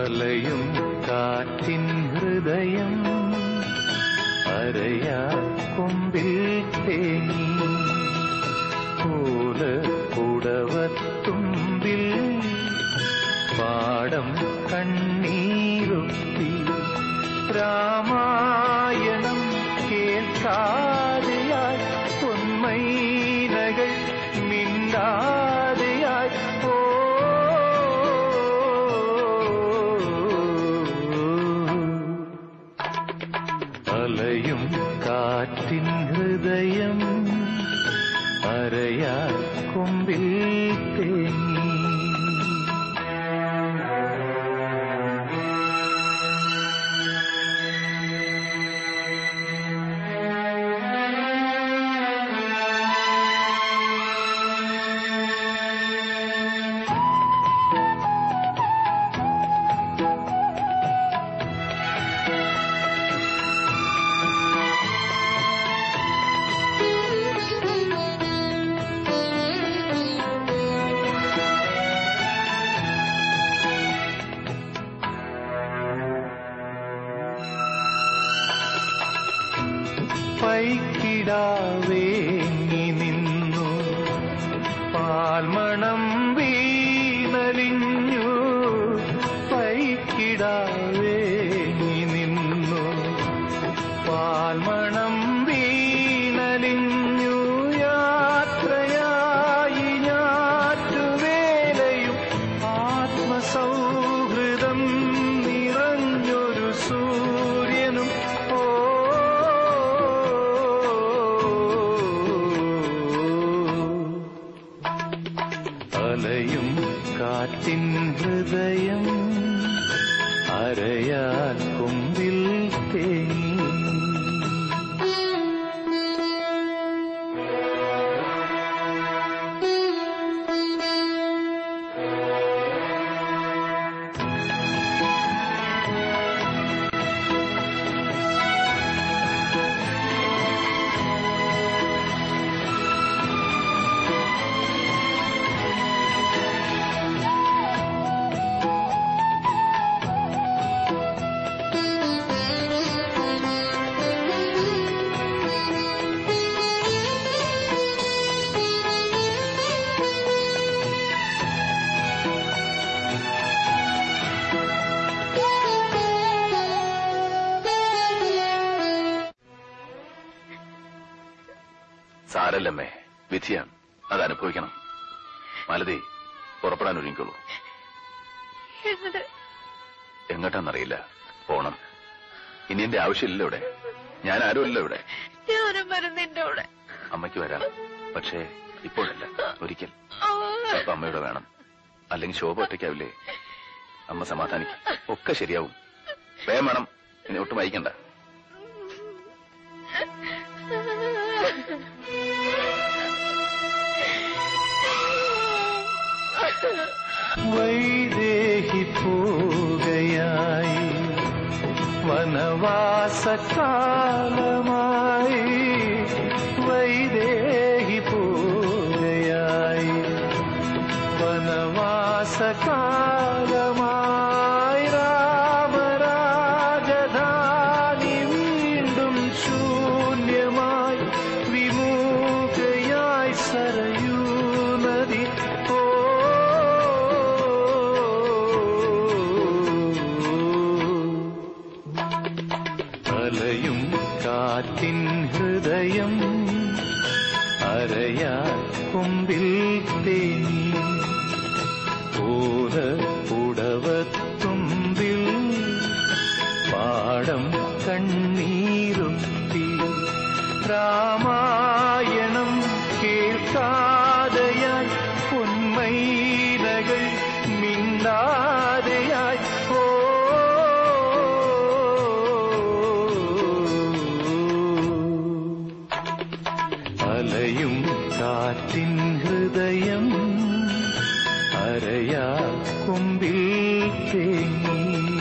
അലയും കാറ്റിൻ ഹൃദയം അരയാ കൊമ്പിൽ തേങ്ങി പൂല കുടവത്തുമ്പിൽ പാടം കണ്ണീരൊപ്പി രാമായണം കേൾക്കാതെയായി പൊന്മൈനകൾ മിണ്ടാതെയായി ഓ അലയും കാറ്റിൻ ഹൃദയം അരയാ കൊമ്പിൽ തേങ്ങി പൈക്കിടാവേങ്ങി നിന്നു പാൽമണം വീണലിഞ്ഞു പൈക്കിടാവേങ്ങി നിന്നു പാൽമണം വീണലിഞ്ഞു യാത്രയായി ഞാറ്റുവേലയും ആത്മസൗഹൃദം നിറഞ്ഞൊരു സൂര്യനും ഓ അലയും കാറ്റിൻ ഹൃദയം അരയാൽ കൊമ്പിൽ തേങ്ങി സാരല്ലമ്മേ വിധിയാണ് അത് അനുഭവിക്കണം മാലതി പുറപ്പെടാൻ ഒരുങ്ങിക്കോളൂ എങ്ങട് എങ്ങോട്ടാന്നറിയില്ല പോണം ഇനി എന്റെ ആവശ്യമില്ലല്ലോ ഇവിടെ ഞാൻ ആരുമല്ലോ ഇവിടെ ഞാനും വരും നിന്റെ കൂടെ അമ്മയ്ക്ക് വരാം പക്ഷേ ഇപ്പോഴല്ല ഒരിക്കൽ അപ്പൊ അമ്മയുടെ വേണം അല്ലെങ്കിൽ ശോഭ ഒറ്റയ്ക്കാവില്ലേ അമ്മ സമാധാനിക്കും ഒക്കെ ശരിയാവും വേഗം വേണം ഇനി ഒട്ടും വൈകണ്ട വൈദേഹി പോകയായി വനവാസകാലമായി വൈദേഹി പോകയായി വനവാസകാലമായി രാമരാജധാനി വീണ്ടും ശൂന്യമായി വിമുഖയായി സരയൂ നദി ഓ അലയും കാറ്റിൻ ഹൃദയം അരയാ കൊമ്പിൽ തേങ്ങി ഓല പുടവത്തുമ്പിൽ പാടം കണ്ണീരൊത്തി രാമായണം കേൾക്കാതെയായി പൊന്മൈനകൾ മിണ്ടാതെയായി ഓ അലയും കാറ്റിൻ ഹൃദയം അരയാ കൊമ്പിൽ തേങ്ങി